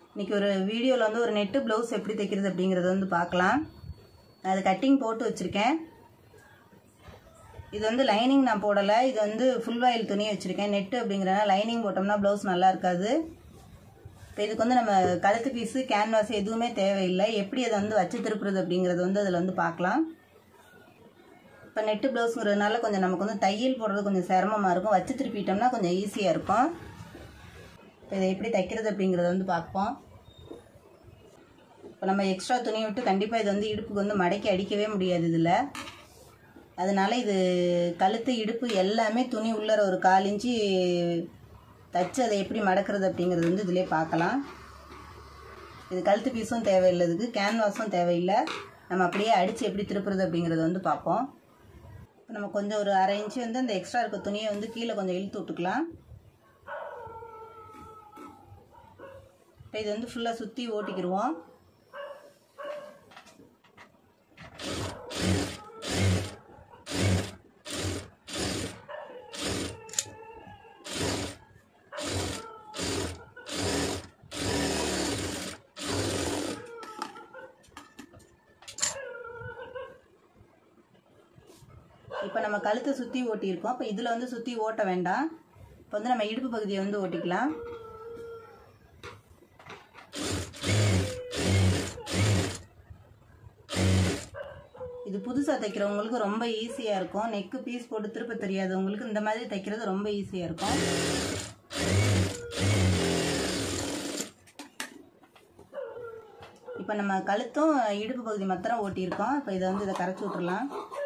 இன்றைக்கி ஒரு வீடியோவில் வந்து ஒரு நெட்டு ப்ளவுஸ் எப்படி தைக்கிறது அப்படிங்கிறத வந்து பார்க்கலாம் நான் அது கட்டிங் போட்டு வச்சுருக்கேன் இது வந்து லைனிங் நான் போடலை இது வந்து ஃபுல் வாயில் துணி வச்சுருக்கேன் நெட்டு அப்படிங்கிறனால லைனிங் போட்டோம்னா ப்ளவுஸ் நல்லா இருக்காது இப்போ இதுக்கு வந்து நம்ம கழுத்து பீஸு கேன்வாஸ் எதுவுமே தேவையில்லை எப்படி அதை வந்து வச்சு திருப்புறது அப்படிங்கிறது வந்து அதில் வந்து பார்க்கலாம் இப்போ நெட்டு ப்ளவுஸுங்கிறதுனால கொஞ்சம் நமக்கு வந்து தையல் போடுறது கொஞ்சம் சிரமமாக இருக்கும் வச்சு திருப்பிட்டோம்னா கொஞ்சம் ஈஸியாக இருக்கும் இப்போ இதை எப்படி தைக்கிறது அப்படிங்கிறத வந்து பார்ப்போம் இப்போ நம்ம எக்ஸ்ட்ரா துணி விட்டு கண்டிப்பாக இது வந்து இடுப்புக்கு வந்து மடக்கி அடிக்கவே முடியாது இதில் அதனால இது கழுத்து இடுப்பு எல்லாமே துணி உள்ளர ஒரு கால் இன்ச்சு தச்சு அதை எப்படி மடக்கிறது அப்படிங்கிறது வந்து இதிலே பார்க்கலாம் இது கழுத்து பீஸும் தேவையில்லை இதுக்கு கேன்வாஸும் தேவையில்லை நம்ம அப்படியே அடித்து எப்படி திருப்புறது அப்படிங்கிறத வந்து பார்ப்போம் இப்போ நம்ம கொஞ்சம் ஒரு அரை இன்ச்சு வந்து அந்த எக்ஸ்ட்ரா இருக்க துணியை வந்து கீழே கொஞ்சம் இழுத்து விட்டுக்கலாம் இப்போ இது வந்து ஃபுல்லாக சுற்றி ஓட்டிக்கிடுவோம் இப்போ நம்ம கழுத்தை சுற்றி ஓட்டியிருக்கோம் இப்போ இதில் வந்து சுற்றி ஓட்ட வேண்டாம் இப்போ வந்து நம்ம இடுப்பு பகுதியை வந்து ஓட்டிக்கலாம் இது புதுசாக தைக்கிறவங்களுக்கு ரொம்ப ஈஸியாக இருக்கும் நெக்கு பீஸ் போட்டு திருப்ப தெரியாதவங்களுக்கு இந்த மாதிரி தைக்கிறது ரொம்ப ஈஸியாக இருக்கும் இப்போ நம்ம கழுத்தும் இடுப்பு பகுதி மாத்திரம் ஓட்டியிருக்கோம் இப்போ இதை வந்து இதை கரைச்சி விட்றலாம்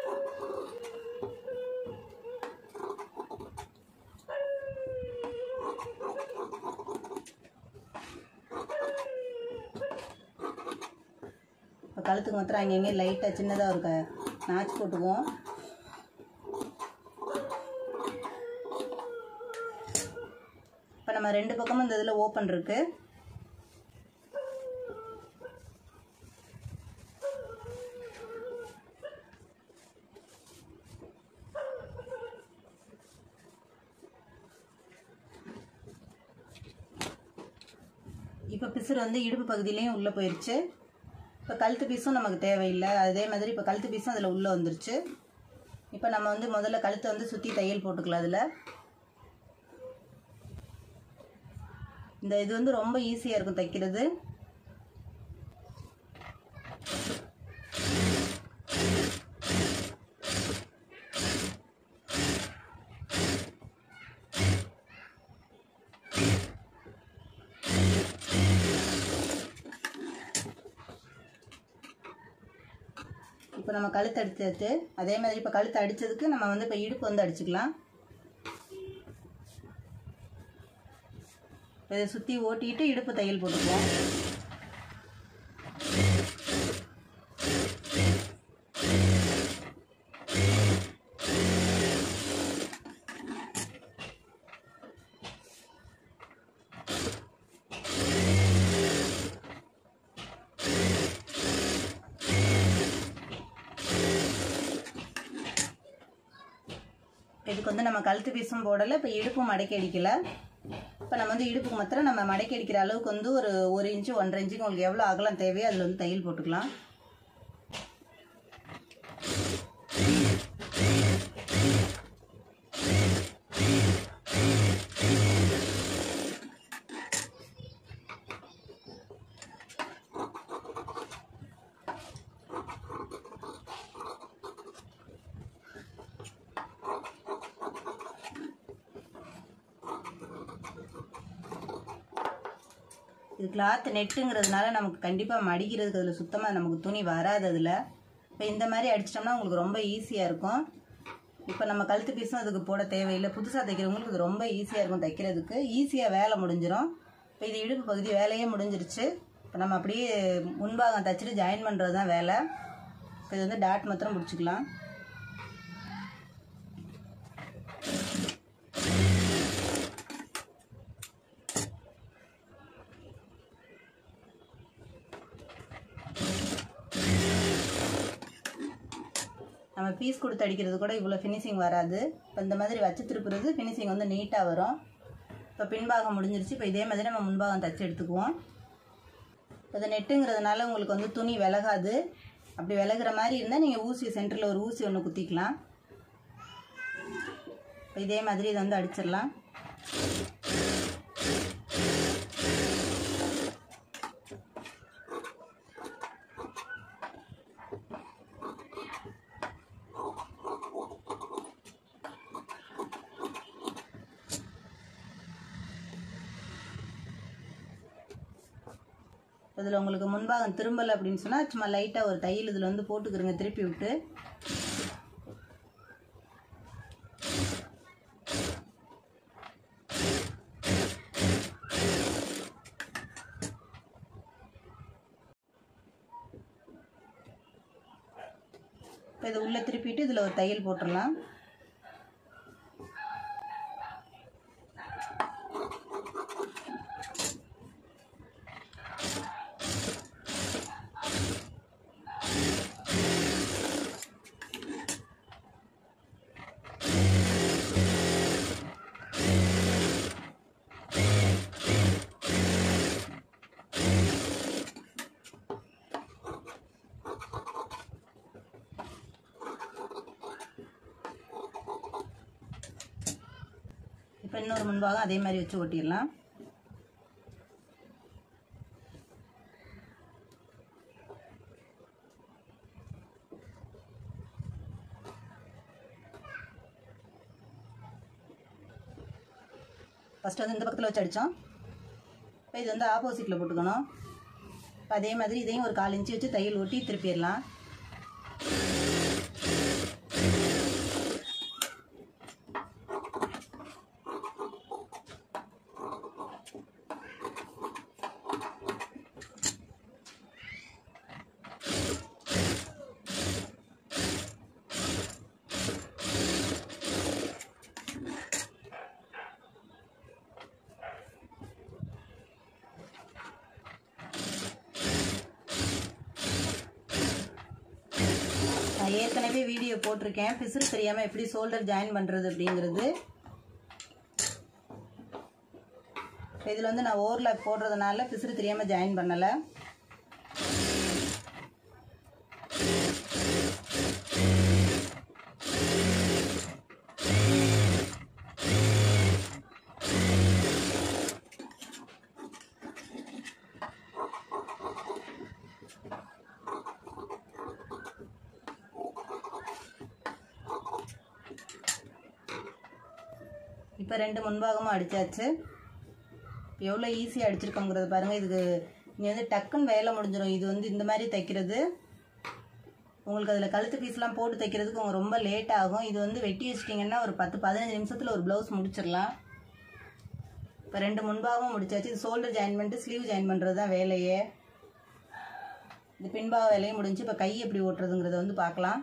இப்போ கழுத்துக்கு மாத்திரம் அங்கங்கே லைட்டாக சின்னதாக ஒரு க நாச்சு போட்டுக்குவோம் இப்போ நம்ம ரெண்டு பக்கமும் இந்த இதில் ஓப்பன் இருக்குது இப்போ பிசுறு வந்து இடுப்பு பகுதியிலையும் உள்ளே போயிடுச்சு இப்போ கழுத்து பீஸும் நமக்கு தேவையில்லை அதே மாதிரி இப்போ கழுத்து பீஸும் அதில் உள்ளே வந்துருச்சு இப்போ நம்ம வந்து முதல்ல கழுத்தை வந்து சுற்றி தையல் போட்டுக்கலாம் அதில் இந்த இது வந்து ரொம்ப ஈஸியாக இருக்கும் தைக்கிறது இப்போ நம்ம கழுத்து அடிச்சாச்சு அதே மாதிரி இப்போ கழுத்து அடித்ததுக்கு நம்ம வந்து இப்போ இடுப்பு வந்து அடிச்சுக்கலாம் இப்போ இதை சுற்றி ஓட்டிட்டு இடுப்பு தையல் போட்டுக்குவோம் இதுக்கு வந்து நம்ம கழுத்து பீஸும் போடலை இப்போ இடுப்பும் மடக்கி அடிக்கல இப்போ நம்ம வந்து இடுப்புக்கு மாத்திரம் நம்ம மடக்கி அடிக்கிற அளவுக்கு வந்து ஒரு ஒரு இன்ச்சு ஒன்றரை இன்ச்சுக்கு உங்களுக்கு எவ்வளோ அகலம் தேவையோ அதில் வந்து தையல் போட்டுக்கலாம் இது கிளாத் நெட்டுங்கிறதுனால நமக்கு கண்டிப்பாக மடிக்கிறதுக்கு அதில் சுத்தமாக நமக்கு துணி வராது அதில் இப்போ இந்த மாதிரி அடிச்சிட்டோம்னா உங்களுக்கு ரொம்ப ஈஸியாக இருக்கும் இப்போ நம்ம கழுத்து பீஸும் அதுக்கு போட தேவையில்லை புதுசாக தைக்கிறவங்களுக்கு இது ரொம்ப ஈஸியாக இருக்கும் தைக்கிறதுக்கு ஈஸியாக வேலை முடிஞ்சிடும் இப்போ இது இடுப்பு பகுதி வேலையே முடிஞ்சிருச்சு இப்போ நம்ம அப்படியே முன்பாகம் தைச்சிட்டு ஜாயின் பண்ணுறது தான் வேலை இப்போ இது வந்து டாட் மாத்திரம் பிடிச்சிக்கலாம் நம்ம பீஸ் கொடுத்து அடிக்கிறது கூட இவ்வளோ ஃபினிஷிங் வராது இப்போ இந்த மாதிரி வச்சு திருப்புறது ஃபினிஷிங் வந்து நீட்டாக வரும் இப்போ பின்பாகம் முடிஞ்சிருச்சு இப்போ இதே மாதிரி நம்ம முன்பாகம் தச்சு எடுத்துக்குவோம் அது நெட்டுங்கிறதுனால உங்களுக்கு வந்து துணி விலகாது அப்படி விலகுற மாதிரி இருந்தால் நீங்கள் ஊசி சென்டரில் ஒரு ஊசி ஒன்று குத்திக்கலாம் இப்ப இதே மாதிரி இதை வந்து அடிச்சிடலாம் இதில் உங்களுக்கு முன்பாகம் திரும்பலை அப்படின்னு சொன்னால் சும்மா லைட்டாக ஒரு தையல் இதில் வந்து போட்டுக்கிறங்க திருப்பி விட்டு இப்போ இதை உள்ளே திருப்பிட்டு இதில் ஒரு தையல் போட்டுடலாம் இப்போ இன்னொரு முன்பாகம் அதே மாதிரி வச்சு ஒட்டிடலாம் ஃபஸ்ட்டு வந்து இந்த பக்கத்தில் வச்சு அடித்தோம் இப்போ இது வந்து ஆப்போசிட்டில் போட்டுக்கணும் இப்போ அதே மாதிரி இதையும் ஒரு கால் இன்ச்சு வச்சு தையல் ஒட்டி திருப்பிடலாம் நான் ஏற்கனவே வீடியோ போட்டிருக்கேன் பிசுறு தெரியாமல் எப்படி ஷோல்டர் ஜாயின் பண்ணுறது அப்படிங்கிறது இதில் வந்து நான் ஓவர்லாக் போடுறதுனால பிசுறு தெரியாமல் ஜாயின் பண்ணலை இப்போ ரெண்டு முன்பாகமும் அடித்தாச்சு இப்போ எவ்வளோ ஈஸியாக அடிச்சிருக்கோங்கிறது பாருங்கள் இதுக்கு நீ வந்து டக்குன்னு வேலை முடிஞ்சிடும் இது வந்து இந்த மாதிரி தைக்கிறது உங்களுக்கு அதில் கழுத்து பீஸ்லாம் போட்டு தைக்கிறதுக்கு உங்களுக்கு ரொம்ப லேட் ஆகும் இது வந்து வெட்டி வச்சிட்டிங்கன்னா ஒரு பத்து பதினஞ்சு நிமிஷத்தில் ஒரு ப்ளவுஸ் முடிச்சிடலாம் இப்போ ரெண்டு முன்பாகவும் முடிச்சாச்சு இது ஷோல்டர் ஜாயின் பண்ணிட்டு ஸ்லீவ் ஜாயின் பண்ணுறது தான் வேலையே இது பின்பாக வேலையும் முடிஞ்சு இப்போ கை எப்படி ஓட்டுறதுங்கிறத வந்து பார்க்கலாம்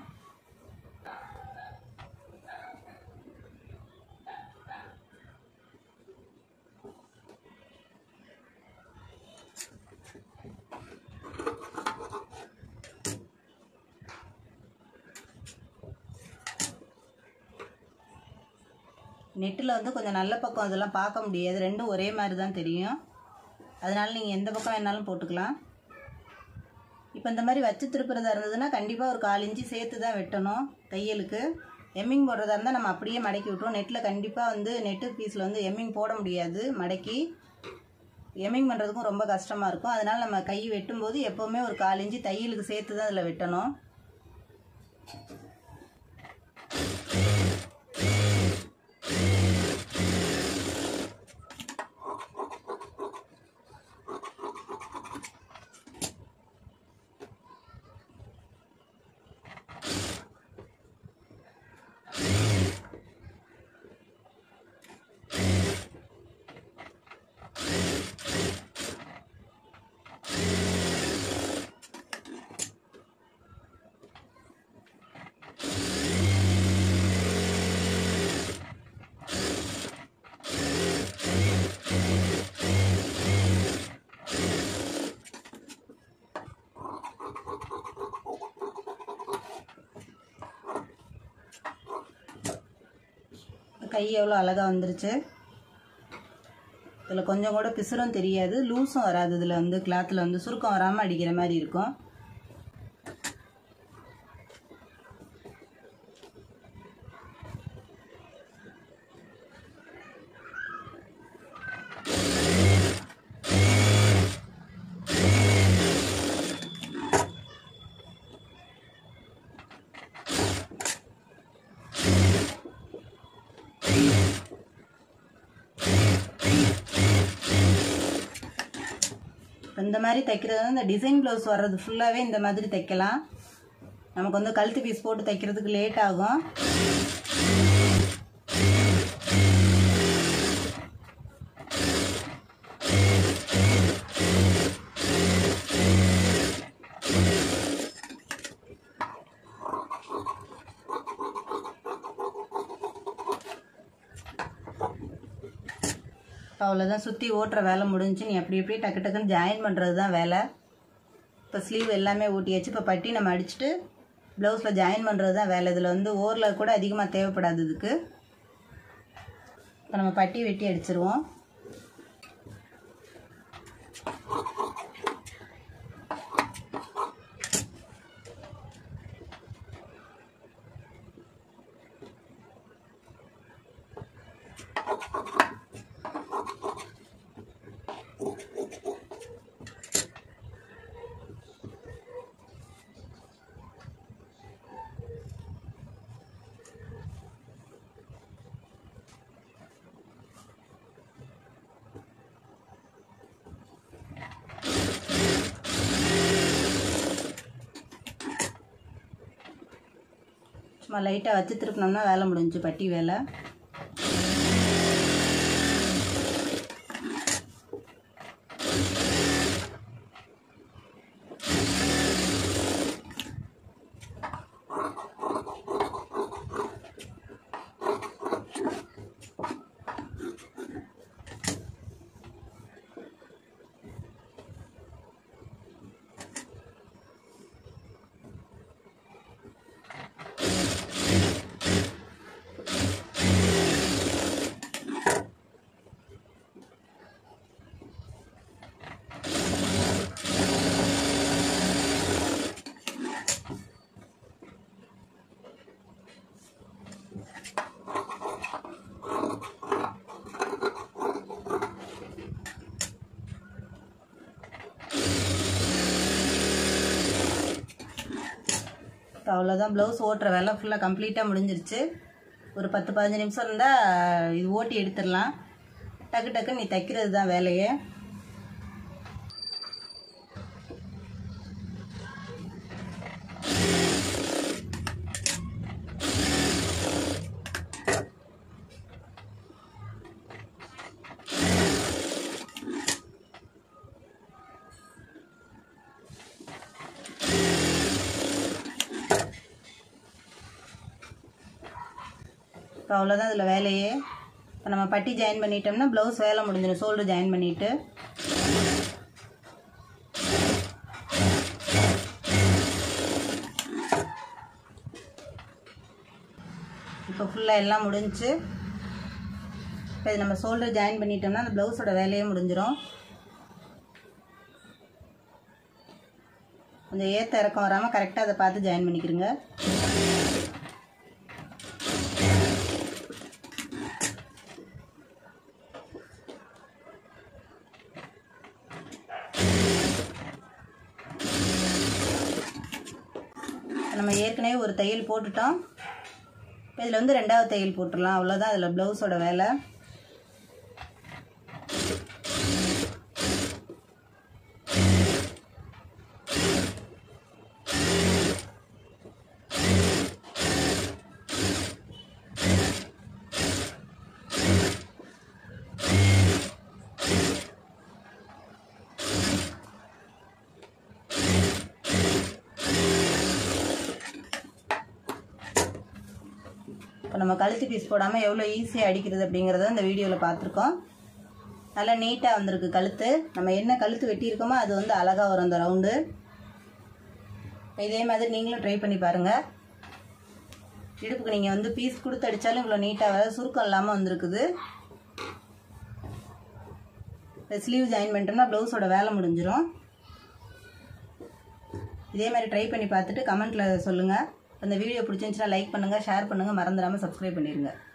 நெட்டில் வந்து கொஞ்சம் நல்ல பக்கம் இதெல்லாம் பார்க்க முடியாது ரெண்டும் ஒரே மாதிரி தான் தெரியும் அதனால் நீங்கள் எந்த பக்கம் வேணாலும் போட்டுக்கலாம் இப்போ இந்த மாதிரி வச்சு திருப்புறதா இருந்ததுன்னா கண்டிப்பாக ஒரு கால் இன்ச்சு சேர்த்து தான் வெட்டணும் தையலுக்கு எம்மிங் போடுறதா இருந்தால் நம்ம அப்படியே மடக்கி விட்ருவோம் நெட்டில் கண்டிப்பாக வந்து நெட்டு பீஸில் வந்து எம்மிங் போட முடியாது மடக்கி எம்மிங் பண்ணுறதுக்கும் ரொம்ப கஷ்டமாக இருக்கும் அதனால் நம்ம கை வெட்டும்போது எப்போவுமே ஒரு கால் இன்ச்சு தையலுக்கு சேர்த்து தான் அதில் வெட்டணும் கை எவ்வளோ அழகாக வந்துருச்சு இதில் கொஞ்சம் கூட பிசுறும் தெரியாது லூஸும் வராது இதில் வந்து கிளாத்தில் வந்து சுருக்கம் வராமல் அடிக்கிற மாதிரி இருக்கும் இந்த மாதிரி தைக்கிறது வந்து இந்த டிசைன் ப்ளவுஸ் வர்றது ஃபுல்லாகவே இந்த மாதிரி தைக்கலாம் நமக்கு வந்து கழுத்து பீஸ் போட்டு தைக்கிறதுக்கு லேட் ஆகும் அவ்வளோதான் சுற்றி ஓட்டுற வேலை முடிஞ்சு நீ அப்படி அப்படியே டக்கு டக்குன்னு ஜாயின் பண்ணுறது தான் வேலை இப்போ ஸ்லீவ் எல்லாமே ஊட்டியாச்சு இப்போ பட்டி நம்ம அடிச்சுட்டு ப்ளவுஸில் ஜாயின் பண்ணுறது தான் வேலை இதில் வந்து ஓரில் கூட அதிகமாக தேவைப்படாது இதுக்கு இப்போ நம்ம பட்டி வெட்டி அடிச்சிருவோம் சும்மா லைட்டாக வச்சு திருப்பினோம்னா வேலை முடிஞ்சு பட்டி வேலை இப்போ அவ்வளோதான் ப்ளவுஸ் ஓட்டுற வேலை ஃபுல்லாக கம்ப்ளீட்டாக முடிஞ்சிருச்சு ஒரு பத்து பதினஞ்சு நிமிஷம் இருந்தால் இது ஓட்டி எடுத்துடலாம் டக்கு டக்கு நீ தைக்கிறது தான் வேலையே இப்போ அவ்வளோதான் இதில் வேலையே இப்போ நம்ம பட்டி ஜாயின் பண்ணிட்டோம்னா ப்ளவுஸ் வேலை முடிஞ்சிடும் ஷோல்டர் ஜாயின் பண்ணிவிட்டு இப்போ ஃபுல்லாக எல்லாம் முடிஞ்சுச்சு இப்போ இது நம்ம ஷோல்டர் ஜாயின் பண்ணிட்டோம்னா அந்த ப்ளவுஸோட வேலையே முடிஞ்சிடும் கொஞ்சம் ஏற்ற இறக்கம் வராமல் கரெக்டாக அதை பார்த்து ஜாயின் பண்ணிக்கிறங்க நம்ம ஏற்கனவே ஒரு தையல் போட்டுட்டோம் இதில் வந்து ரெண்டாவது தையல் போட்டுடலாம் அவ்வளோதான் அதில் ப்ளவுஸோட வேலை இப்போ நம்ம கழுத்து பீஸ் போடாமல் எவ்வளோ ஈஸியாக அடிக்கிறது அப்படிங்கிறத இந்த வீடியோவில் பார்த்துருக்கோம் நல்லா நீட்டாக வந்திருக்கு கழுத்து நம்ம என்ன கழுத்து வெட்டியிருக்கோமோ அது வந்து அழகாக வரும் அந்த ரவுண்டு இதே மாதிரி நீங்களும் ட்ரை பண்ணி பாருங்கள் இடுப்புக்கு நீங்கள் வந்து பீஸ் கொடுத்து அடித்தாலும் இவ்வளோ நீட்டாக வர சுருக்கம் இல்லாமல் வந்திருக்குது இந்த ஸ்லீவ் ஜாயின் பண்ணிட்டோம்னா ப்ளவுஸோட வேலை முடிஞ்சிடும் இதே மாதிரி ட்ரை பண்ணி பார்த்துட்டு கமெண்ட்டில் சொல்லுங்கள் அந்த வீடியோ பிடிச்சிருந்துச்சுன்னா லைக் பண்ணுங்கள் ஷேர் பண்ணுங்கள் மறந்துடாமல் சப்ஸ்கிரைப் பண்ணிடுங்க